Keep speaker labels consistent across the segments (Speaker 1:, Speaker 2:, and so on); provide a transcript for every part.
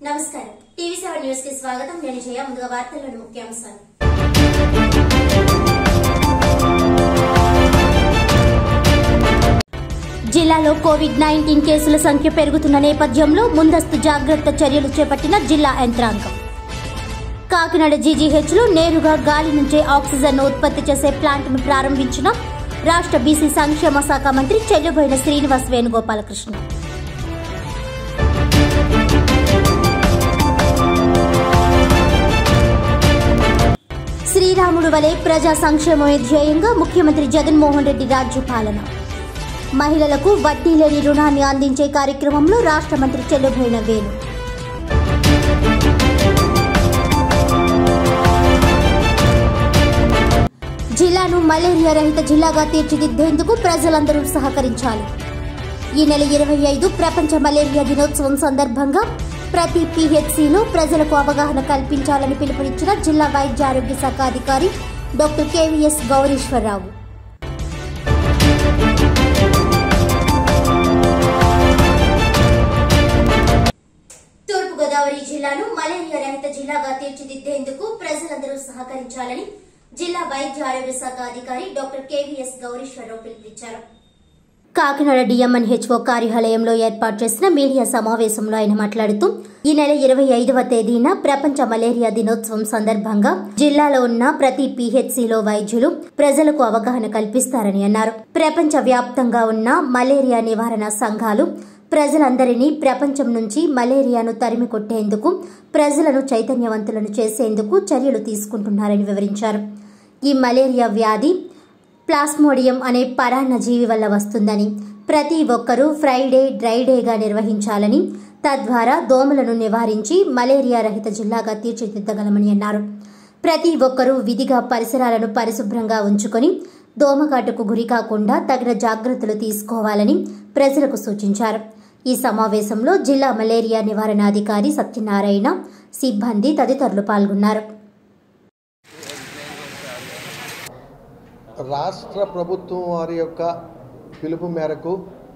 Speaker 1: నమస్కారం TV seven news కి స్వాగతం నేను జయ ముందుగా వార్తల్లోని ముఖ్యాంశాలు జిల్లాలో కోవిడ్ నైన్టీన్ కేసుల సంఖ్య పెరుగుతున్న నేపథ్యంలో ముందస్తు జాగ్రత్త చర్యలు చేపట్టిన జిల్లా యంత్రాంగం కాకినాడ జీజీహెచ్ లో నేరుగా గాలి నుంచే ఆక్సిజన్ ఉత్పత్తి చేసే ప్లాంట్ను ప్రారంభించిన రాష్ట్ర బీసీ సంక్షేమ శాఖ మంత్రి చెల్లుబోయిన శ్రీనివాస్ వేణుగోపాలకృష్ణ శ్రీరాముడు వలె ప్రజా సంక్షేమమే ధ్యేయంగా ముఖ్యమంత్రి జగన్మోహన్ రెడ్డి రాజ్య పాలన మహిళలకు వడ్డీ లేని రుణాన్ని అందించే కార్యక్రమంలో రాష్ట్ర మంత్రి చెల్లుబోయిన వేణు జిల్లాను మలేరియా రహిత జిల్లాగా తీర్చిదిద్దేందుకు ప్రజలందరూ సహకరించాలి ఈ నెల ఇరవై ఐదు ప్రపంచ మలేరియా దినోత్సవం సందర్భంగా ప్రతి పీహెచ్సిలో ప్రజలకు అవగాహన కల్పించాలని పిలుపునిచ్చిన జిల్లా వైద్య ఆరోగ్య శాఖ అధికారి డాక్టర్ కెవిఎస్ గౌరీశ్వరరావు తూర్పుగోదావరి జిల్లాను మలేరియా రహిత జిల్లాగా తీర్చిదిద్దేందుకు ప్రజలందరూ సహకరించాలని జిల్లా వైద్య ఆరోగ్య శాఖ అధికారి డాక్టర్ కెవిఎస్ గౌరీశ్వరరావు పిలుపునిచ్చారు కాకినాడ డిఎంఎన్హెచ్ఓ కార్యాలయంలో ఏర్పాటు చేసిన మీడియా సమావేశంలో ఆయన మాట్లాడుతూ ఈ నెల ఇరవై ఐదవ తేదీన ప్రపంచ మలేరియా దినోత్సవం సందర్భంగా జిల్లాలో ఉన్న ప్రతి పీహెచ్సిలో వైద్యులు ప్రజలకు అవగాహన కల్పిస్తారని అన్నారు ప్రపంచ వ్యాప్తంగా ఉన్న మలేరియా నివారణ సంఘాలు ప్రజలందరినీ ప్రపంచం నుంచి మలేరియాను తరిమి కొట్టేందుకు ప్రజలను చైతన్యవంతులను చేసేందుకు చర్యలు తీసుకుంటున్నారని వివరించారు ఈ మలేరియా వ్యాధి ప్లాస్మోడియం అనే పరాన్న జీవి వల్ల వస్తుందని ప్రతి ఒక్కరూ ఫ్రైడే డ్రై డేగా నిర్వహించాలని తద్వారా దోమలను నివారించి మలేరియా రహిత జిల్లాగా తీర్చిదిద్దగలమని అన్నారు ప్రతి ఒక్కరూ విధిగా పరిసరాలను పరిశుభ్రంగా ఉంచుకొని దోమకాటుకు గురి కాకుండా తగిన జాగ్రత్తలు తీసుకోవాలని ప్రజలకు సూచించారు ఈ సమావేశంలో జిల్లా మలేరియా నివారణాధికారి సత్యనారాయణ సిబ్బంది తదితరులు పాల్గొన్నారు
Speaker 2: రాష్ట్ర ప్రభుత్వం వారి యొక్క పిలుపు మేరకు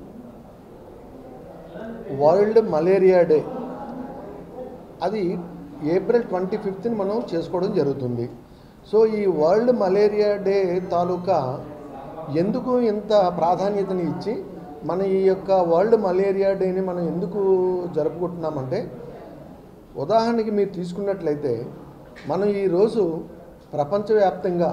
Speaker 2: వరల్డ్ మలేరియా డే అది ఏప్రిల్ ట్వంటీ ఫిఫ్త్ని మనం చేసుకోవడం జరుగుతుంది సో ఈ వరల్డ్ మలేరియా డే తాలూకా ఎందుకు ఇంత ప్రాధాన్యతని ఇచ్చి మన ఈ యొక్క వరల్డ్ మలేరియా డేని మనం ఎందుకు జరుపుకుంటున్నామంటే ఉదాహరణకి మీరు తీసుకున్నట్లయితే మనం ఈరోజు ప్రపంచవ్యాప్తంగా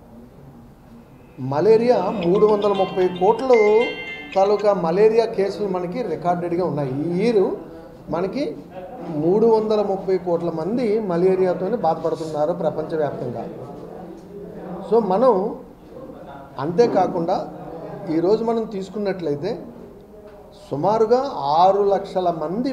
Speaker 2: మలేరియా మూడు వందల ముప్పై కోట్లు తాలూకా మలేరియా కేసులు మనకి రికార్డెడ్గా ఉన్నాయి ఈ ఇయర్ మనకి మూడు వందల ముప్పై కోట్ల మంది మలేరియాతోనే బాధపడుతున్నారు ప్రపంచవ్యాప్తంగా సో మనం అంతేకాకుండా ఈరోజు మనం తీసుకున్నట్లయితే సుమారుగా ఆరు లక్షల మంది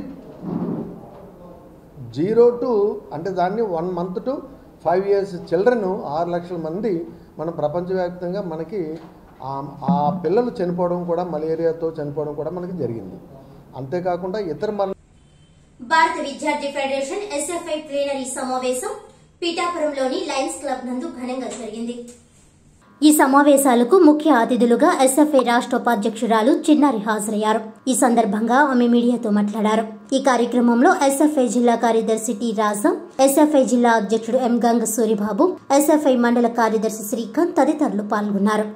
Speaker 2: జీరో టు అంటే దాన్ని one month to five years children ఆరు లక్షల మంది మన ప్రపంచవ్యాప్తంగా మనకి ఆ- ఆ పిల్లలు చనిపోవడం కూడా మలేరియాతో చనిపోవడం కూడా మనకి జరిగింది అంతేకాకుండా ఇతర మన
Speaker 1: భారత విద్యార్థి ఫెడరేషన్ ఎస్ఎఫ్ఐ ప్లీనరీ సమావేశం పీఠాపురంలోని లయన్స్ క్లబ్ నందు ఘనంగా జరిగింది ఈ సమావేశాలకు ముఖ్య అతిథులుగా ఎస్ఎఫ్ఐ రాష్ట్ర ఉపాధ్యక్షురాలు చిన్నారి హాజరయ్యారు ఈ సందర్భంగా ఆమె మీడియాతో మాట్లాడారు ఈ కార్యక్రమంలో ఎస్ఎఫ్ఐ జిల్లా కార్యదర్శి టి రాజా ఎస్ఎఫ్ఐ జిల్లా అధ్యక్షుడు ఎం గంగ సూరిబాబు ఎస్ఎఫ్ఐ మండల కార్యదర్శి శ్రీకాంత్ తదితరులు పాల్గొన్నారు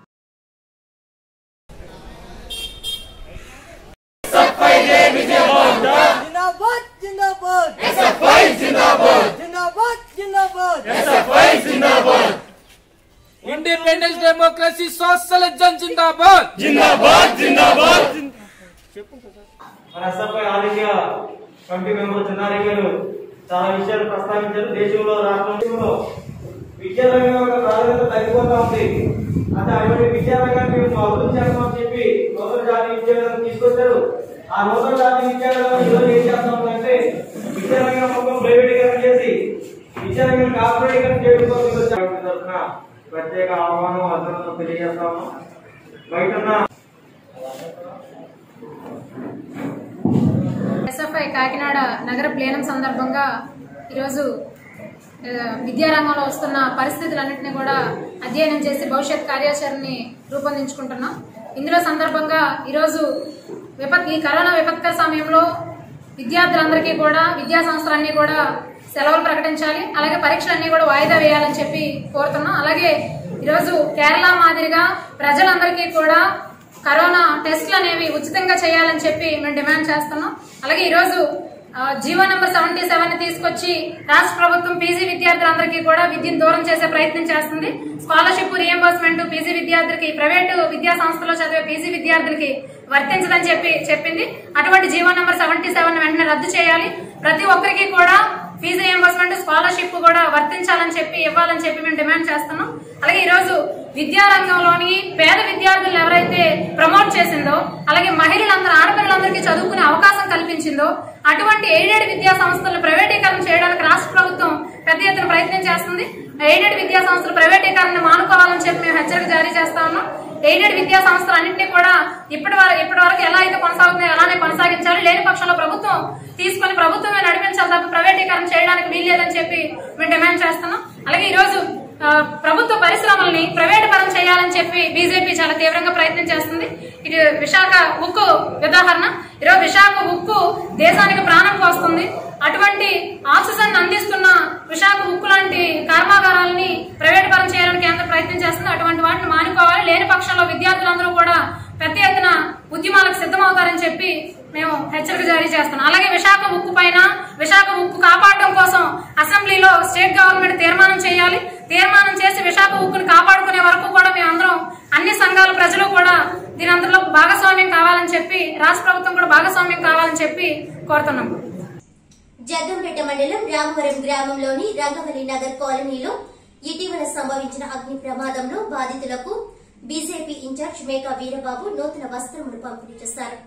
Speaker 3: जिंदाबाद जिंदाबाद एसएफआई जिंदाबाद जिंदाबाद जिंदाबाद
Speaker 4: इंडिपेंडेंस डेमोक्रेसी सोशलिज्म जिंदाबाद
Speaker 5: మన ఎస్ఎఫ్ఐ ఆరోగ్య కమిటీ మెంబర్ చిన్నారి గారు చాలా విషయాలు ప్రస్తావించారు దేశంలో రాష్ట్రంలో విద్యా రంగం యొక్క ప్రాధాన్యత తగ్గిపోతా ఉంది అంటే అటువంటి విద్యా రంగాన్ని మేము అభివృద్ధి చేస్తామని చెప్పి నూతన జాతీయ విద్యా విధానం తీసుకొచ్చారు ఆ నూతన జాతీయ విద్యా విధానం ఈరోజు ఏం చేస్తాం అంటే విద్యా రంగం మొత్తం ప్రైవేటీకరణ చేసి విద్యా రంగం కార్పొరేటీకరణ చేయడం కోసం ఈరోజు జాతీయ తరఫున ప్రత్యేక ఆహ్వానం అర్థం తెలియజేస్తాము బయట ఉన్న
Speaker 6: ఎస్ఎఫ్ఐ కాకినాడ నగర ప్లేనం సందర్భంగా ఈరోజు ఆ, విద్యారంగంలో వస్తున్న పరిస్థితులన్నింటినీ కూడా అధ్యయనం చేసి భవిష్యత్ కార్యాచరణని రూపొందించుకుంటున్నాం ఇందులో సందర్భంగా ఈరోజు విపత్ ఈ కరోనా విపత్కర సమయంలో విద్యార్థులందరికీ కూడా విద్యా సంస్థలన్నీ కూడా సెలవులు ప్రకటించాలి అలాగే పరీక్షలన్నీ కూడా వాయిదా వేయాలని చెప్పి కోరుతున్నాం అలాగే ఈరోజు కేరళ మాదిరిగా ప్రజలందరికీ కూడా కరోనా టెస్టులు అనేవి ఉచితంగా చేయాలని చెప్పి మేము డిమాండ్ చేస్తున్నాం అలాగే ఈరోజు ఆ, జీవో నెంబర్ సెవెంటీ సెవెన్ తీసుకొచ్చి రాష్ట్ర ప్రభుత్వం పీజీ విద్యార్థులందరికీ కూడా విద్యను దూరం చేసే ప్రయత్నం చేస్తుంది స్కాలర్షిప్ రియంబర్స్మెంట్ పీజీ విద్యార్థులకి ప్రైవేటు విద్యా సంస్థలో చదివే పీజీ విద్యార్థులకి వర్తించదని చెప్పి చెప్పింది అటువంటి జీవో నెంబర్ సెవెంటీ సెవెన్ వెంటనే రద్దు చేయాలి ప్రతి ఒక్కరికి కూడా ఫీజు రియంబర్స్మెంట్ స్కాలర్షిప్ కూడా వర్తించాలని చెప్పి ఇవ్వాలని చెప్పి మేము డిమాండ్ చేస్తున్నాం అలాగే ఈ రోజు విద్యారంగంలోని పేద విద్యార్థులను ఎవరైతే ప్రమోట్ చేసిందో అలాగే మహిళలందరూ ఆడపిల్లలందరికీ చదువుకునే అవకాశం కల్పించిందో అటువంటి ఎయిడెడ్ విద్యా సంస్థలను ప్రైవేటీకరణ చేయడానికి రాష్ట్ర ప్రభుత్వం పెద్ద ఎత్తున ప్రయత్నం చేస్తుంది ఎయిడెడ్ విద్యా సంస్థలు ప్రైవేటీకరణ మానుకోవాలని చెప్పి మేము హెచ్చరిక జారీ చేస్తా ఉన్నాం ఎయిడెడ్ విద్యా సంస్థలు అన్నింటినీ కూడా ఇప్పటి వరకు ఇప్పటి వరకు ఎలా అయితే కొనసాగుతున్నాయో అలానే కొనసాగించాలి లేని పక్షంలో ప్రభుత్వం తీసుకొని ప్రభుత్వమే నడిపించాలి తప్ప ప్రైవేటీకరణ చేయడానికి వీల్లేదని చెప్పి మేము డిమాండ్ చేస్తున్నాం అలాగే ఈ రోజు ఆ, ప్రభుత్వ పరిశ్రమల్ని ప్రైవేట్ పరం చేయాలని చెప్పి బీజేపీ చాలా తీవ్రంగా ప్రయత్నం చేస్తుంది ఇది విశాఖ ఉక్కు ఉదాహరణ ఈరోజు విశాఖ ఉక్కు దేశానికి ప్రాణం పోస్తుంది అటువంటి ఆక్సిజన్ అందిస్తున్న విశాఖ ఉక్కు లాంటి కర్మాగారాలని ప్రైవేట్ పరం చేయాలని కేంద్రం ప్రయత్నం చేస్తుంది అటువంటి వాటిని మానుకోవాలి లేని పక్షంలో విద్యార్థులందరూ కూడా పెద్ద ఎత్తున ఉద్యమాలకు సిద్ధమవుతారని చెప్పి మేము హెచ్చరిక జారీ చేస్తున్నాం అలాగే విశాఖ ఉక్కు పైన విశాఖ ఉక్కు కాపాడటం కోసం అసెంబ్లీలో స్టేట్ గవర్నమెంట్ తీర్మానం చేయాలి తీర్మానం చేసి విశాఖ ఉక్కును కాపాడుకునే వరకు కూడా మేమందరం అన్ని సంఘాల ప్రజలు కూడా దీని అందులో భాగస్వామ్యం కావాలని చెప్పి రాష్ట్ర ప్రభుత్వం కూడా భాగస్వామ్యం కావాలని చెప్పి కోరుతున్నాం
Speaker 1: జగ్గంపేట మండలం రామవరం గ్రామంలోని రంగవల్లి నగర్ కాలనీలో ఇటీవల సంభవించిన అగ్ని ప్రమాదంలో బాధితులకు బీజేపీ ఇన్ఛార్జ్ మేకా వీరబాబు నూతన వస్త్రములు పంపిణీ చేశారు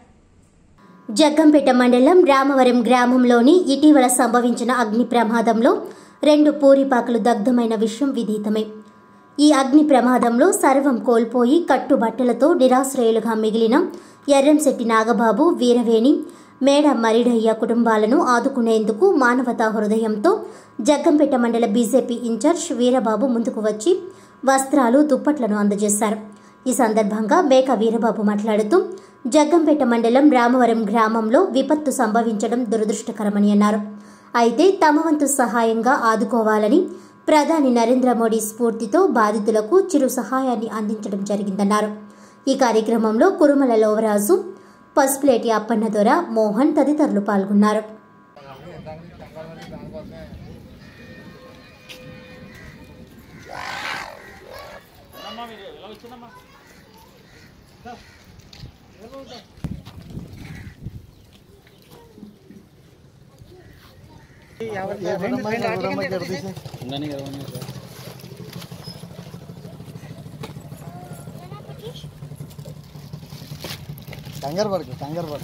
Speaker 1: జగ్గంపేట మండలం రామవరం గ్రామంలోని ఇటీవల సంభవించిన అగ్ని ప్రమాదంలో రెండు పూరిపాకలు దగ్ధమైన విషయం విదితమే ఈ అగ్ని ప్రమాదంలో సర్వం కోల్పోయి కట్టుబట్టలతో నిరాశ్రయులుగా మిగిలిన ఎర్రంశెట్టి నాగబాబు వీరవేణి మేడ మరిడయ్య కుటుంబాలను ఆదుకునేందుకు మానవతా హృదయంతో జగ్గంపేట మండల బీజేపీ ఇన్ఛార్జ్ వీరబాబు ముందుకు వచ్చి వస్త్రాలు దుప్పట్లను అందజేశారు ఈ సందర్భంగా మేక వీరబాబు మాట్లాడుతూ జగ్గంపేట మండలం రామవరం గ్రామంలో విపత్తు సంభవించడం దురదృష్టకరమని అన్నారు అయితే తమ వంతు సహాయంగా ఆదుకోవాలని ప్రధాని నరేంద్ర మోడీ స్ఫూర్తితో బాధితులకు చిరు సహాయాన్ని అందించడం జరిగిందన్నారు ఈ కార్యక్రమంలో కురుమల లోవరాజు పసుపులేటి అప్పన్నదొర మోహన్ తదితరులు పాల్గొన్నారు
Speaker 7: కంగారు పడకు కంగారు పడకు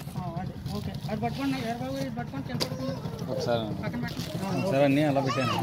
Speaker 8: ఒకసారి ఒకసారి అన్నీ అలా పెట్టాను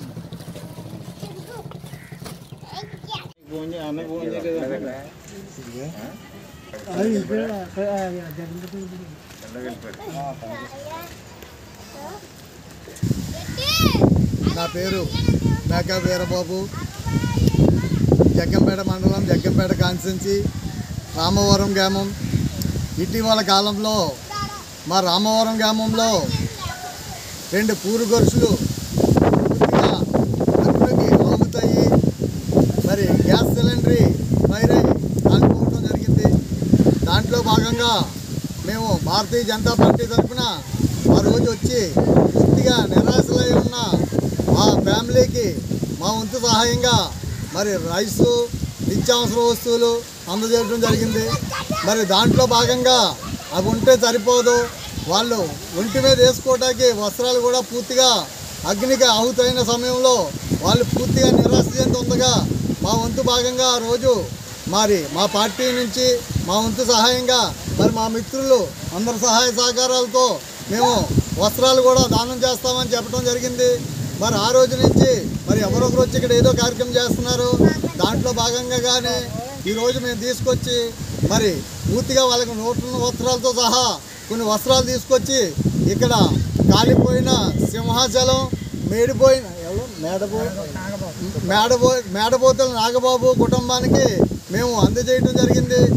Speaker 7: నా పేరు మేకా వీరబాబు జగ్గంపేట మండలం జగ్గంపేట కాన్స్టెన్సీ రామవరం గ్రామం ఇటీవల కాలంలో మా రామవరం గ్రామంలో రెండు పూరు గొరుసులు పూర్తిగా అగ్నికి ఆముతాయి మరి గ్యాస్ సిలిండర్ ఫైర్ అయి కాలిపోవడం జరిగింది దాంట్లో భాగంగా మేము భారతీయ జనతా పార్టీ తరఫున ఆ రోజు వచ్చి పూర్తిగా నిరాశలై ఉన్న మా ఫ్యామిలీకి మా వంతు సహాయంగా మరి రైసు నిత్యావసర వస్తువులు అందజేయడం జరిగింది మరి దాంట్లో భాగంగా అవి ఉంటే సరిపోదు వాళ్ళు ఒంటి మీద వేసుకోవడానికి వస్త్రాలు కూడా పూర్తిగా అగ్నికి ఆహుతైన సమయంలో వాళ్ళు పూర్తిగా నిరాశ చెందుతుండగా మా వంతు భాగంగా ఆ రోజు మరి మా పార్టీ నుంచి మా వంతు సహాయంగా మరి మా మిత్రులు అందరి సహాయ సహకారాలతో మేము వస్త్రాలు కూడా దానం చేస్తామని చెప్పడం జరిగింది మరి ఆ రోజు నుంచి మరి ఎవరొకరు వచ్చి ఇక్కడ ఏదో కార్యక్రమం చేస్తున్నారు దాంట్లో భాగంగా కానీ ఈరోజు మేము తీసుకొచ్చి మరి పూర్తిగా వాళ్ళకి నూతన వస్త్రాలతో సహా కొన్ని వస్త్రాలు తీసుకొచ్చి ఇక్కడ కాలిపోయిన సింహాచలం మేడిపోయిన ఎవరు మేడబో మేడబో మేడబోతుల నాగబాబు కుటుంబానికి మేము అందజేయడం జరిగింది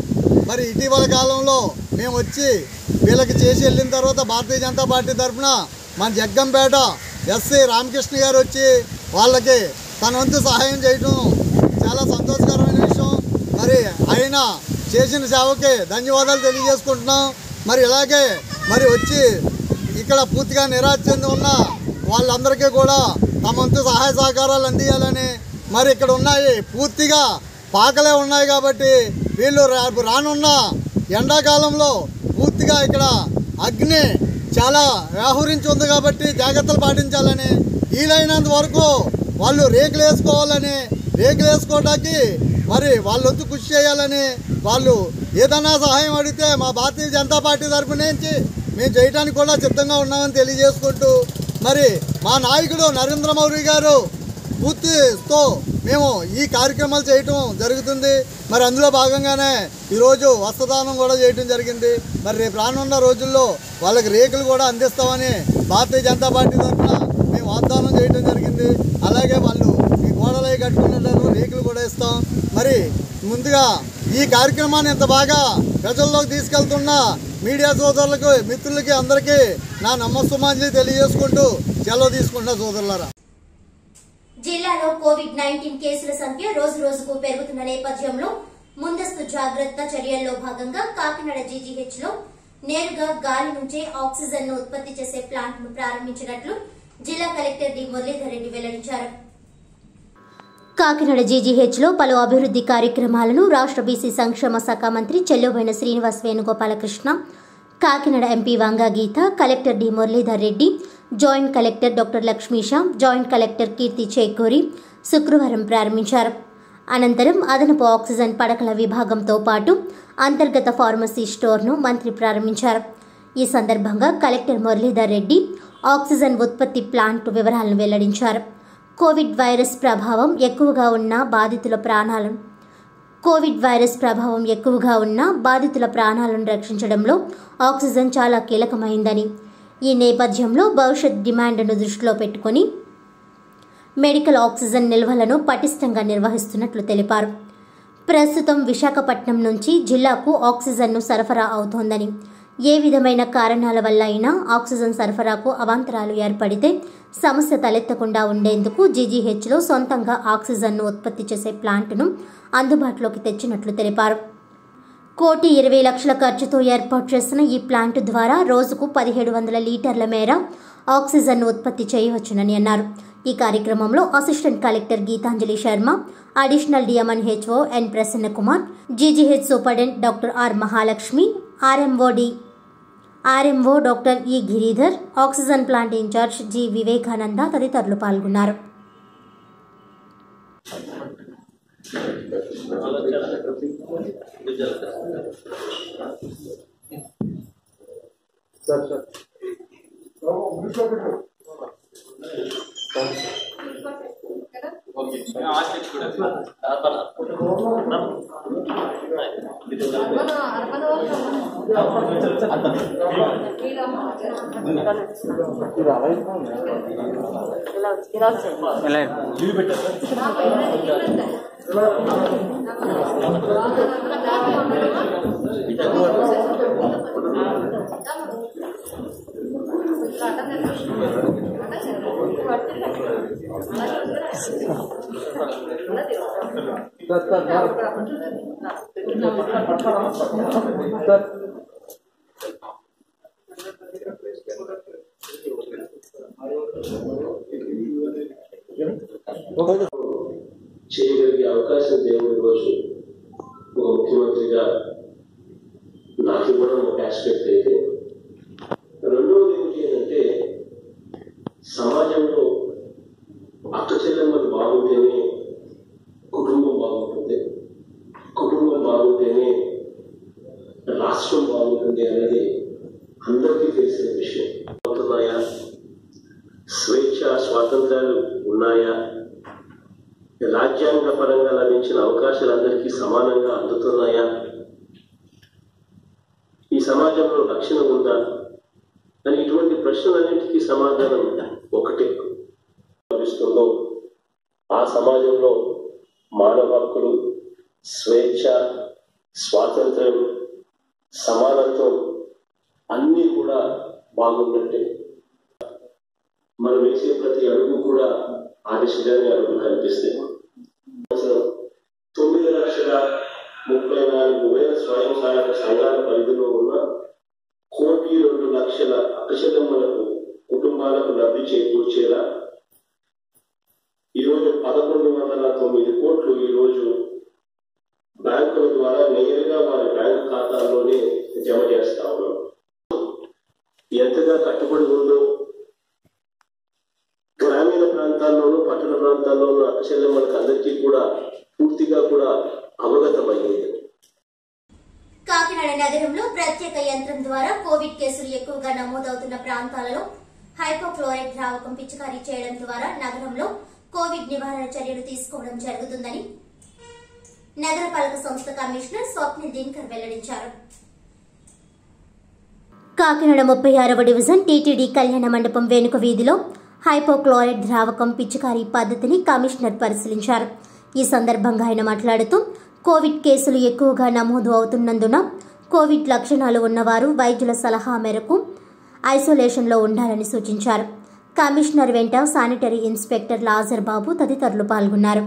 Speaker 7: మరి ఇటీవల కాలంలో మేము వచ్చి వీళ్ళకి చేసి వెళ్ళిన తర్వాత భారతీయ జనతా పార్టీ తరఫున మన జగ్గంపేట ఎస్సీ రామకృష్ణ గారు వచ్చి వాళ్ళకి తన వంతు సహాయం చేయటం చాలా సంతోషకరమైన విషయం మరి ఆయన చేసిన సేవకి ధన్యవాదాలు తెలియజేసుకుంటున్నాం మరి ఇలాగే మరి వచ్చి ఇక్కడ పూర్తిగా నిరాశ చెంది ఉన్న వాళ్ళందరికీ కూడా తమ వంతు సహాయ సహకారాలు అందియాలని మరి ఇక్కడ ఉన్నాయి పూర్తిగా పాకలే ఉన్నాయి కాబట్టి వీళ్ళు రా- రానున్న ఎండాకాలంలో పూర్తిగా ఇక్కడ అగ్ని చాలా వ్యాహరించి ఉంది కాబట్టి జాగ్రత్తలు పాటించాలని వీలైనంత వరకు వాళ్ళు రేకులు వేసుకోవాలని రేకులు వేసుకోవడానికి మరి వాళ్ళొంతు కృషి చేయాలని వాళ్ళు ఏదైనా సహాయం అడిగితే మా భారతీయ జనతా పార్టీ తరపు నుంచి మేము చేయడానికి కూడా సిద్ధంగా ఉన్నామని తెలియజేసుకుంటూ మరి మా నాయకుడు నరేంద్ర మోడీ గారు పూర్తితో మేము ఈ కార్యక్రమాలు చేయటం జరుగుతుంది మరి అందులో భాగంగానే ఈరోజు వస్త్రదానం కూడా చేయటం జరిగింది మరి రేపు రానున్న రోజుల్లో వాళ్ళకి రేకులు కూడా అందిస్తామని భారతీయ జనతా పార్టీ తరఫున మేము వాగ్దానం చేయటం జరిగింది అలాగే వాళ్ళు ఈ గోడలై కట్టుకున్నట్టు రేకులు కూడా ఇస్తాం మరి ముందుగా ఈ కార్యక్రమాన్ని ఇంత బాగా ప్రజల్లోకి తీసుకెళ్తున్న మీడియా సోదరులకు మిత్రులకి అందరికీ నా నమస్సుమాంజలి తెలియజేసుకుంటూ సెలవు తీసుకుంటా సోదరులారా
Speaker 1: జిల్లాలో కోవిడ్ నైన్టీన్ కేసుల సంఖ్య రోజు రోజుకు పెరుగుతున్న నేపథ్యంలో ముందస్తు జాగ్రత్త చర్యల్లో భాగంగా కాకినాడ జీజీహెచ్ లో నేరుగా గాలి నుంచే ఆక్సిజన్ ను ఉత్పత్తి చేసే ప్లాంట్ ను ప్రారంభించినట్లు జిల్లా కలెక్టర్ డి మురళీధర్ రెడ్డి వెల్లడించారు కాకినాడ జీజీహెచ్లో పలు అభివృద్ది కార్యక్రమాలను రాష్ట్ర బీసీ సంక్షేమ శాఖ మంత్రి Chelluboina Srinivas Venugopalakrishna Kakinada MP Vanga Geetha collector D Muralidhar Reddy joint collector doctor Lakshmisha joint collector Keerthi Chekuri శుక్రవారం ప్రారంభించారు అనంతరం అదనపు ఆక్సిజన్ పడకల విభాగంతో పాటు అంతర్గత ఫార్మసీ స్టోర్ను మంత్రి ప్రారంభించారు ఈ సందర్భంగా కలెక్టర్ మురళీధర్ రెడ్డి ఆక్సిజన్ ఉత్పత్తి ప్లాంట్ వివరాలను వెల్లడించారు కోవిడ్ వైరస్ ప్రభావం ఎక్కువగా ఉన్న బాధితుల ప్రాణాలను కోవిడ్ వైరస్ ప్రభావం ఎక్కువగా ఉన్న బాధితుల ప్రాణాలను రక్షించడంలో ఆక్సిజన్ చాలా కీలకమైందని ఈ నేపథ్యంలో భవిష్యత్ డిమాండ్ను దృష్టిలో పెట్టుకొని మెడికల్ ఆక్సిజన్ నిల్వలను పటిష్టంగా నిర్వహిస్తున్నట్లు తెలిపారు ప్రస్తుతం విశాఖపట్నం నుంచి జిల్లాకు ఆక్సిజన్ను సరఫరా అవుతోందని ఏ విధమైన కారణాల వల్ల అయినా ఆక్సిజన్ సరఫరాకు అవాంతరాలు ఏర్పడితే సమస్య తలెత్తకుండా ఉండేందుకు జీజీహెచ్లో సొంతంగా ఆక్సిజన్ను ఉత్పత్తి చేసే ప్లాంట్ను అందుబాటులోకి తెచ్చినట్లు తెలిపారు కోటి ఇరవై లక్షల ఖర్చుతో ఏర్పాటు చేసిన ఈ ప్లాంట్ ద్వారా రోజుకు పదిహేడు వందల లీటర్ల మేర ఆక్సిజన్ ఉత్పత్తి చేయవచ్చునని అన్నారు ఈ కార్యక్రమంలో assistant collector Geetanjali Sharma additional DMN HO N Prasanna Kumar GGH superintendent doctor R Mahalakshmi ఆర్ఎంఓడి RMO doctor E Giridhar oxygen plant incharge G Vivekananda తదితరులు పాల్గొన్నారు
Speaker 9: చేయగలిగే అవకాశం దేవుడి రోజు ఒక ముఖ్యమంత్రిగా నాకు ఇవ్వడం ఒక ఆస్పెక్ట్ అయితే రెండవది ఏంటి అంటే సమాజంలో అక్క చెల్లెమ్మలు బాగుంటేనే కుటుంబం బాగుంటుంది కుటుంబం బాగుంటేనే రాష్ట్రం బాగుంటుంది అనేది అందరికీ తెలిసిన విషయం అవుతున్నాయా స్వేచ్ఛ స్వాతంత్రాలు ఉన్నాయా రాజ్యాంగ పరంగా లభించిన అవకాశాలు అందరికీ సమానంగా అందుతున్నాయా ఈ సమాజంలో రక్షణ ఉందా అని ఇటువంటి ప్రశ్నలన్నింటికీ సమాధానం ఒకటే లభిస్తుందో ఆ సమాజంలో మానవ హక్కులు స్వేచ్ఛ స్వాతంత్రం బాగున్నట్టే మనం వేసే ప్రతి అడుగు కూడా ఆ దిశగానే అడుగులు కనిపిస్తాయి సంవత్సరం తొమ్మిది లక్షల ముప్పై నాలుగు వేల స్వయం సహాయక సంఘాల పరిధిలో ఉన్న కోటి రెండు లక్షల అక్షతమ్మలకు కుటుంబాలకు లబ్ధి చేకూర్చేలా ఈరోజు పదకొండు వందల తొమ్మిది కోట్లు ఈరోజు బ్యాంకుల ద్వారా నేరుగా వారి బ్యాంకు ఖాతాల్లోనే జమ చేస్తా ఉన్నాం ఎంతగా కట్టుబడి ఉందో గ్రామీణ ప్రాంతాల్లోనూ పట్టణ ప్రాంతాల్లోనూ అక్కచెల్లెమ్మలకు అందరికీ కూడా పూర్తిగా కూడా అవగతమైంది
Speaker 1: కాకినాడ నగరంలో ప్రత్యేక యంత్రం ద్వారా కోవిడ్ కేసులు ఎక్కువగా నమోదవుతున్న ప్రాంతాలలో హైపోక్లోరైడ్ ద్రావకం పిచికారీ చేయడం ద్వారా నగరంలో కోవిడ్ నివారణ చర్యలు తీసుకోవడం జరుగుతుందని నగరపాలక సంస్థ కమిషనర్ స్వప్నిల్ దినకర్ వెల్లడించారు కాకినాడ ముప్పై ఆరవ డివిజన్ టీటీడీ కళ్యాణ మండపం వెనుక వీధిలో హైపోక్లోరైడ్ ద్రావకం పిచికారీ పద్ధతిని కమిషనర్ పరిశీలించారు ఈ సందర్భంగా ఆయన మాట్లాడుతూ కోవిడ్ కేసులు ఎక్కువగా నమోదు అవుతున్నందున కోవిడ్ లక్షణాలు ఉన్నవారు వైద్యుల సలహా మేరకు ఐసోలేషన్లో ఉండాలని సూచించారు కమిషనర్ వెంట శానిటరీ ఇన్స్పెక్టర్ లాజర్ బాబు తదితరులు పాల్గొన్నారు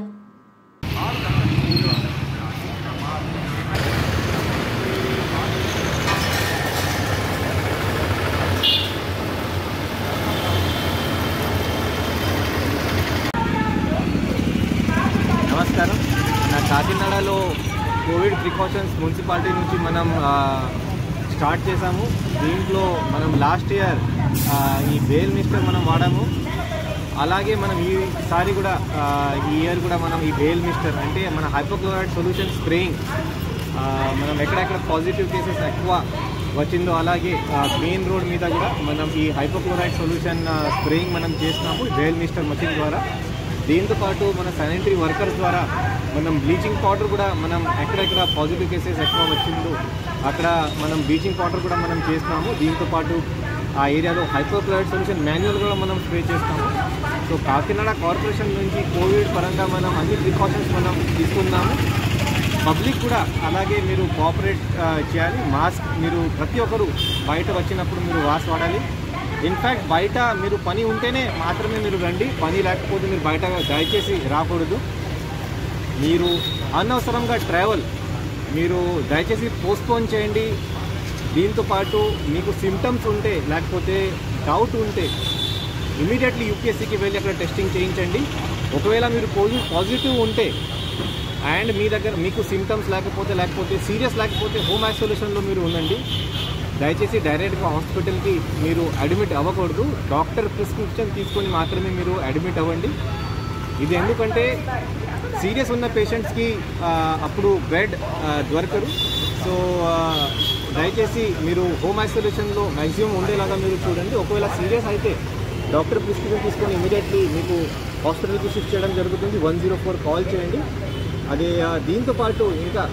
Speaker 10: నమస్కారం నా కాకినాడలో కోవిడ్ ప్రికాషన్స్ మున్సిపాలిటీ నుంచి మనం ఆ, స్టార్ట్ చేశాము దీంట్లో మనం లాస్ట్ ఇయర్ ఆ, ఈ బేల్ మిస్టర్ మనం వాడాము అలాగే మనం ఈసారి కూడా ఆ, ఈ ఇయర్ కూడా మనం ఈ బేల్ మిస్టర్ అంటే మన హైపోక్లోరైడ్ సొల్యూషన్ స్ప్రేయింగ్ మనం ఎక్కడెక్కడ పాజిటివ్ కేసెస్ ఎక్కువ వచ్చిందో అలాగే మెయిన్ రోడ్ మీద కూడా మనం ఈ హైపోక్లోరైడ్ సొల్యూషన్ స్ప్రేయింగ్ మనం చేస్తున్నాము బేల్ మిస్టర్ మషిన్ ద్వారా దీంతో పాటు మన శానిటరీ వర్కర్స్ ద్వారా మనం బ్లీచింగ్ పౌడర్ కూడా మనం ఎక్కడెక్కడ పాజిటివ్ కేసెస్ ఎక్కువ వచ్చిందో అక్కడ మనం బ్లీచింగ్ పౌడర్ కూడా మనం చేస్తున్నాము దీంతో పాటు ఆ ఏరియాలో హైపోక్లోరైడ్ సొల్యూషన్ మాన్యువల్ కూడా మనం స్ప్రే చేస్తాము సో కాకినాడ కార్పొరేషన్ నుంచి కోవిడ్ పరంగా మనం అన్ని ప్రికాషన్స్ మనం తీసుకున్నాము పబ్లిక్ కూడా అలాగే మీరు కోఆపరేట్ ఆ, చేయాలి మాస్క్ మీరు ప్రతి ఒక్కరు బయట వచ్చినప్పుడు మీరు మాస్క్ వాడాలి ఇన్ఫ్యాక్ట్ బయట మీరు పని ఉంటేనే మాత్రమే మీరు రండి పని లేకపోతే మీరు బయట దయచేసి రాకూడదు మీరు అనవసరంగా ట్రావెల్ మీరు దయచేసి పోస్ట్పోన్ చేయండి దీంతో పాటు మీకు సిమ్టమ్స్ ఉంటే లేకపోతే డౌట్ ఉంటే ఇమీడియట్లీ యూపీఎస్సీకి వెళ్ళి అక్కడ టెస్టింగ్ చేయించండి ఒకవేళ మీరు పాజిటివ్ పాజిటివ్ ఉంటే అండ్ మీ దగ్గర మీకు సిమ్టమ్స్ లేకపోతే లేకపోతే సీరియస్ లేకపోతే హోమ్ ఐసోలేషన్లో మీరు ఉండండి దయచేసి డైరెక్ట్గా హాస్పిటల్కి మీరు అడ్మిట్ అవ్వకూడదు డాక్టర్ ప్రిస్క్రిప్షన్ తీసుకొని మాత్రమే మీరు అడ్మిట్ అవ్వండి ఇది ఎందుకంటే సీరియస్ ఉన్న పేషెంట్స్కి ఆ, అప్పుడు బెడ్ ఆ, దొరకరు సో ఆ, దయచేసి మీరు హోమ్ ఐసోలేషన్లో మ్యాక్సిమం ఉండేలాగా మీరు చూడండి ఒకవేళ సీరియస్ అయితే డాక్టర్ ప్రిస్క్రిప్షన్ తీసుకొని ఇమీడియట్లీ మీకు హాస్పిటల్కి షిఫ్ట్ చేయడం జరుగుతుంది వన్ జీరో ఫోర్ కాల్ చేయండి అదే ఆ, దీంతో పాటు ఇంకా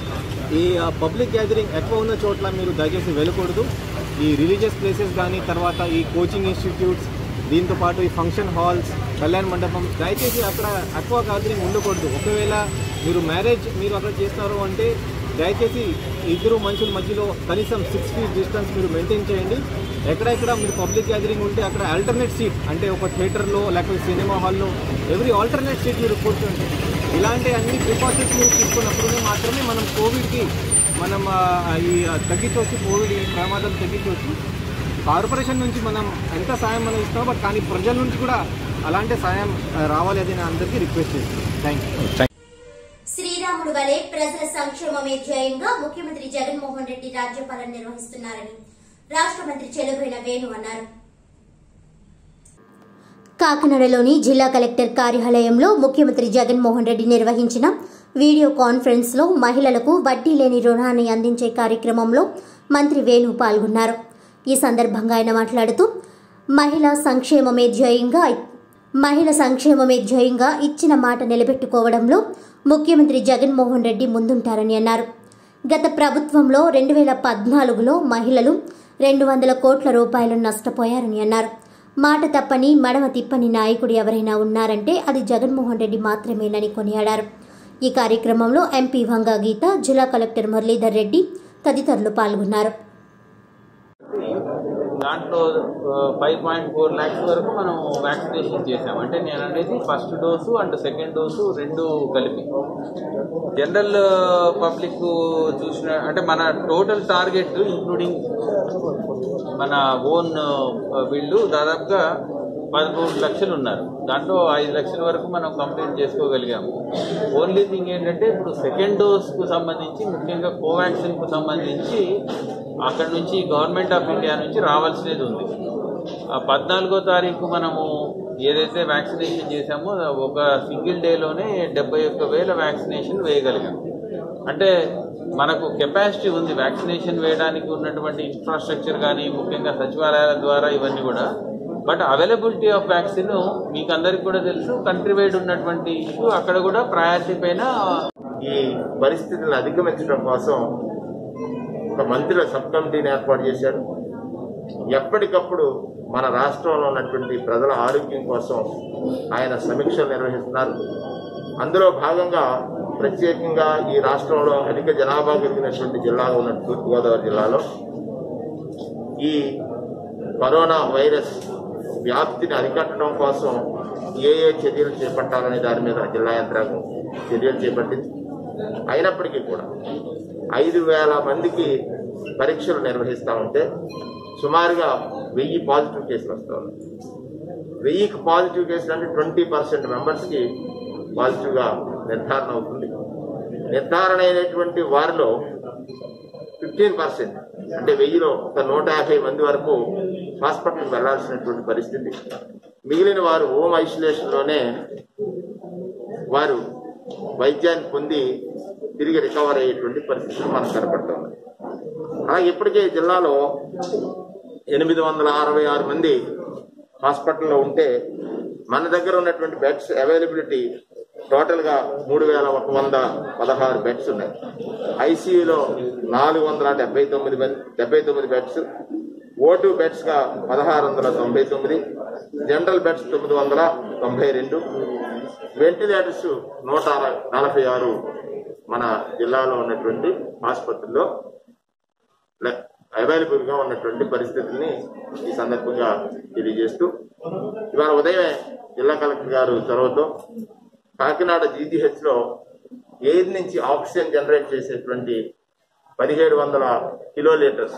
Speaker 10: ఈ పబ్లిక్ గ్యాదరింగ్ ఎక్కువ ఉన్న చోట్ల మీరు దయచేసి వెళ్ళకూడదు ఈ రిలీజియస్ ప్లేసెస్ కానీ తర్వాత ఈ కోచింగ్ ఇన్స్టిట్యూట్స్ దీంతో పాటు ఈ ఫంక్షన్ హాల్స్ కళ్యాణ మండపం దయచేసి అక్కడ ఎక్కువ గ్యాదరింగ్ ఉండకూడదు ఒకవేళ మీరు మ్యారేజ్ మీరు అక్కడ చేస్తారు అంటే దయచేసి ఇద్దరు మనుషుల మధ్యలో కనీసం సిక్స్ ఫీట్ డిస్టెన్స్ మీరు మెయింటైన్ చేయండి ఎక్కడెక్కడ మీరు పబ్లిక్ గ్యాదరింగ్ ఉంటే అక్కడ ఆల్టర్నేట్ సీట్ అంటే ఒక థియేటర్లో లేకపోతే సినిమా హాల్లో ఎవ్రీ ఆల్టర్నేట్ సీట్ మీరు కూర్చోండి ఇలాంటి అన్ని ప్రికాషన్స్ మీరు తీసుకున్నప్పుడు మాత్రమే మనం కోవిడ్కి మనం ఆ, ఈ తగ్గించవచ్చు కోవిడ్ ఈ ప్రమాదం తగ్గించవచ్చు కార్పొరేషన్ నుంచి మనం ఎంత సాయం మనం ఇస్తామో బట్ కానీ ప్రజల నుంచి కూడా అలాంటి సాయం ఆ, రావాలి అది నేను అందరికీ రిక్వెస్ట్ చేస్తున్నాను థ్యాంక్ యూ
Speaker 1: శ్రీరాముడు వలె ప్రజల సంక్షేమమే ధ్యేయంగా ముఖ్యమంత్రి జగన్మోహన్ రెడ్డి రాజ్యపాలన నిర్వహిస్తున్నారని రాష్ట్ర మంత్రి చెలుబోయిన వేణు అన్నారు కాకినాడలోని జిల్లా కలెక్టర్ కార్యాలయంలో ముఖ్యమంత్రి జగన్మోహన్ రెడ్డి నిర్వహించిన వీడియో కాన్ఫరెన్స్లో మహిళలకు వడ్డీ లేని రుణాన్ని అందించే కార్యక్రమంలో మంత్రి వేణు పాల్గొన్నారు ఈ సందర్భంగా ఆయన మాట్లాడుతూ మహిళా సంక్షేమమే ధ్యేయంగా మహిళ సంక్షేమమే ధ్యేయంగా ఇచ్చిన మాట నిలబెట్టుకోవడంలో ముఖ్యమంత్రి జగన్మోహన్ రెడ్డి ముందుంటారని అన్నారు గత ప్రభుత్వంలో రెండు వేల పద్నాలుగులో మహిళలు రెండు వందల కోట్ల రూపాయలు నష్టపోయారని అన్నారు మాట తప్పని మడమ తిప్పని నాయకుడు ఎవరైనా ఉన్నారంటే అది జగన్మోహన్ రెడ్డి మాత్రమేనని కొనియాడారు ఈ కార్యక్రమంలో ఎంపీ వంగా గీత జిల్లా కలెక్టర్ మురళీధర్ రెడ్డి తదితరులు పాల్గొన్నారు
Speaker 11: దాంట్లో ఫైవ్ పాయింట్ ఫోర్ ల్యాక్స్ వరకు మనం వ్యాక్సినేషన్ చేసాం అంటే నేను అనేది first dose and second dose రెండు కలిపి జనరల్ పబ్లిక్ చూసిన అంటే మన టోటల్ టార్గెట్ ఇంక్లూడింగ్ మన ఓన్ వీళ్ళు దాదాపుగా పదమూడు లక్షలు ఉన్నారు దాంట్లో ఐదు లక్షల వరకు మనం కంప్లీట్ చేసుకోగలిగాము ఓన్లీ థింగ్ ఏంటంటే ఇప్పుడు సెకండ్ డోస్కు సంబంధించి ముఖ్యంగా కోవాక్సిన్కు సంబంధించి అక్కడ నుంచి గవర్నమెంట్ ఆఫ్ ఇండియా నుంచి రావాల్సినది ఉంది ఆ పద్నాలుగో తారీఖు మనము ఏదైతే వ్యాక్సినేషన్ చేశామో ఒక సింగిల్ డేలోనే డెబ్బై ఒక్క వేల వ్యాక్సినేషన్ వేయగలిగాం అంటే మనకు కెపాసిటీ ఉంది వ్యాక్సినేషన్ వేయడానికి ఉన్నటువంటి ఇన్ఫ్రాస్ట్రక్చర్ కానీ ముఖ్యంగా సచివాలయాల ద్వారా ఇవన్నీ కూడా బట్ అవైలబిలిటీ ఆఫ్ వ్యాక్సిన్ మీకు అందరికి కూడా తెలుసు కంట్రీ వైడ్ ఉన్నటువంటి ఇష్యూ అక్కడ కూడా ప్రయారిటీ పైన
Speaker 12: ఈ పరిస్థితులను అధిగమించడం కోసం ఒక మంత్రుల సబ్ కమిటీని ఏర్పాటు చేశారు ఎప్పటికప్పుడు మన రాష్ట్రంలో ఉన్నటువంటి ప్రజల ఆరోగ్యం కోసం ఆయన సమీక్షలు నిర్వహిస్తున్నారు అందులో భాగంగా ప్రత్యేకంగా ఈ రాష్ట్రంలో అధిక జనాభా కలిగినటువంటి జిల్లా ఉన్న తూర్పుగోదావరి జిల్లాలో ఈ కరోనా వైరస్ వ్యాప్తిని అరికట్టడం కోసం ఏ ఏ చర్యలు చేపట్టాలనే దాని మీద జిల్లా యంత్రాంగం చర్యలు చేపట్టింది అయినప్పటికీ కూడా ఐదు వేల మందికి పరీక్షలు నిర్వహిస్తూ ఉంటే సుమారుగా వెయ్యి పాజిటివ్ కేసులు వస్తూ ఉన్నాయి వెయ్యికి పాజిటివ్ కేసులు అంటే ట్వంటీ పర్సెంట్ మెంబర్స్కి పాజిటివ్గా నిర్ధారణ అవుతుంది నిర్ధారణ అయినటువంటి వారిలో ఫిఫ్టీన్ పర్సెంట్ అంటే వెయ్యిలో ఒక నూట యాభై మంది వరకు హాస్పిటల్కి వెళ్లాల్సినటువంటి పరిస్థితి మిగిలిన వారు హోమ్ ఐసోలేషన్లోనే వారు వైద్యాన్ని పొంది తిరిగి రికవర్ అయ్యేటువంటి పరిస్థితులు మనకు కనపడుతుంది అలాగే ఇప్పటికే ఈ జిల్లాలో ఎనిమిది వందల అరవై ఆరు మంది హాస్పిటల్లో ఉంటే మన దగ్గర ఉన్నటువంటి బెడ్స్ అవైలబిలిటీ టోటల్గా మూడు వేల ఒక వంద పదహారు బెడ్స్ ఉన్నాయి ఐసీయూలో నాలుగు వందల డెబ్బై తొమ్మిది మంది డెబ్బై తొమ్మిది బెడ్స్ ఓటు బెడ్స్గా పదహారు వందల తొంభై తొమ్మిది జనరల్ బెడ్స్ తొమ్మిది వందల తొంభై రెండు వెంటిలేటర్స్ నూట అర- నలభై ఆరు మన జిల్లాలో ఉన్నటువంటి ఆసుపత్రుల్లో అవైలబుల్ గా ఉన్నటువంటి పరిస్థితుల్ని ఈ సందర్భంగా తెలియజేస్తూ ఇవాళ ఉదయమే జిల్లా కలెక్టర్ గారు చొరవతో కాకినాడ జీజీహెచ్ లో ఎయిర్ నుంచి ఆక్సిజన్ జనరేట్ చేసేటువంటి పదిహేడు వందల kilo litres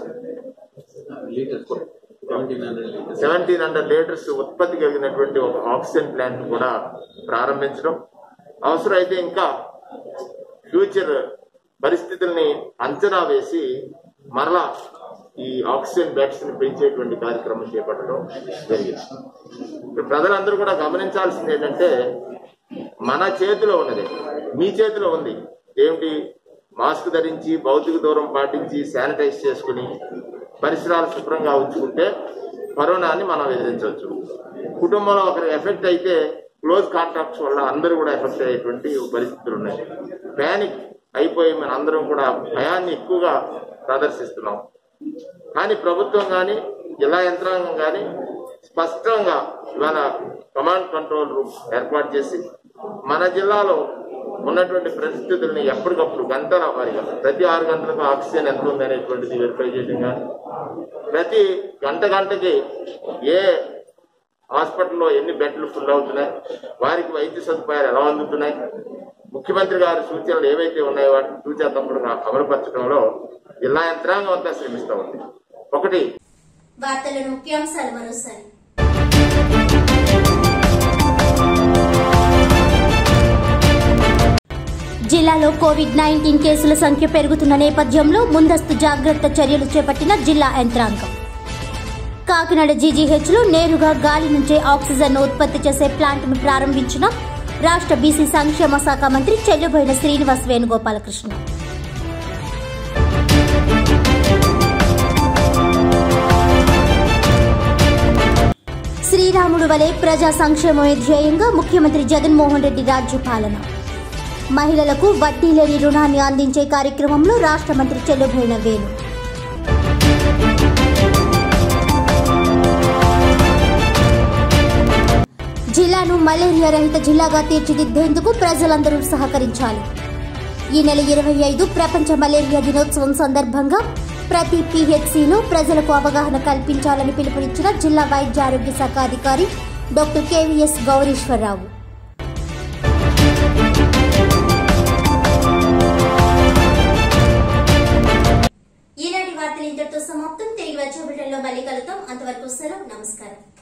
Speaker 12: seventeen hundred litres ఉత్పత్తి కలిగినటువంటి ఒక ఆక్సిజన్ ప్లాంట్ కూడా ప్రారంభించడం అవసరమైతే ఇంకా ఫ్యూచర్ పరిస్థితుల్ని అంచనా వేసి మరలా ఈ ఆక్సిజన్ బెడ్స్ ని పెంచేటువంటి కార్యక్రమం చేపట్టడం జరిగింది ఇప్పుడు ప్రజలందరూ కూడా గమనించాల్సింది ఏంటంటే మన చేతిలో ఉన్నది మీ చేతిలో ఉంది ఏమిటి మాస్క్ ధరించి భౌతిక దూరం పాటించి శానిటైజ్ చేసుకుని పరిసరాలు శుభ్రంగా ఉంచుకుంటే కరోనాని మనం ఎదిరించవచ్చు కుటుంబంలో ఒకరికి ఎఫెక్ట్ అయితే క్లోజ్ కాంటాక్ట్స్ వల్ల అందరూ కూడా ఎఫెక్ట్ అయ్యేటువంటి పరిస్థితులు ఉన్నాయి ప్యానిక్ అయిపోయి మన అందరం కూడా భయాన్ని ఎక్కువగా ప్రదర్శిస్తున్నాం కానీ ప్రభుత్వం కానీ జిల్లా యంత్రాంగం కానీ స్పష్టంగా ఇవాళ కమాండ్ కంట్రోల్ రూమ్ ఏర్పాటు చేసి మన జిల్లాలో ఉన్నటువంటి పరిస్థితుల్ని ఎప్పటికప్పుడు గంటల వారిగా ప్రతి ఆరు గంటలకు ఆక్సిజన్ ఎంత ఉంది అనేటువంటిది వెరిఫై చేయడం కానీ ప్రతి గంట గంటకి ఏ హాస్పిటల్లో ఎన్ని బెడ్లు ఫుల్ అవుతున్నాయి వారికి వైద్య సదుపాయాలు ఎలా అందుతున్నాయి ముఖ్యమంత్రి గారి సూచనలు ఏవైతే ఉన్నాయో వాటిని సూచన తప్పుడుగా అమలుపరచడంలో జిల్లా యంత్రాంగం అంతా శ్రమిస్తూ ఉంది ఒకటి
Speaker 1: వార్తలను ముఖ్యాంశాలు మరోసారి జిల్లాలో కోవిడ్ నైన్టీన్ కేసుల సంఖ్య పెరుగుతున్న నేపథ్యంలో ముందస్తు జాగ్రత్త చర్యలు చేపట్టిన జిల్లా యంత్రాంగం కాకినాడ జీజీహెచ్లో నేరుగా గాలి నుంచే ఆక్సిజన్ ఉత్పత్తి చేసే ప్లాంట్ను ప్రారంభించిన రాష్ట్ర బీసీ సంక్షేమ శాఖ మంత్రి చెల్లుబోయిన శ్రీనివాస్ వేణుగోపాలకృష్ణ శ్రీరాముడు వలె ప్రజా సంక్షేమమే ధ్యేయంగా ముఖ్యమంత్రి జగన్మోహన్ రెడ్డి రాజ్య పాలన మహిళలకు వడ్డీ లేని రుణాన్ని అందించే కార్యక్రమంలో రాష్ట్ర మంత్రి చెల్లుబోయిన వేణు జిల్లాను మలేరియా రహిత జిల్లాగా తీర్చిదిద్దేందుకు ప్రజలందరూ సహకరించాలి ఈ నెల ఇరవై ఐదు ప్రపంచ మలేరియా దినోత్సవం సందర్భంగా ప్రతి పీహెచ్సిలో ప్రజలకు అవగాహన కల్పించాలని పిలుపునిచ్చిన జిల్లా వైద్య ఆరోగ్య శాఖ అధికారి డాక్టర్ కేవీఎస్ గౌరీశ్వరరావు ఈనాటి వార్తలు ఇంతటితో సమాప్తం తిరిగి వచ్చే బులెటిన్లో మళ్ళీ కలుద్దాం అంతవరకు సెలవు నమస్కారం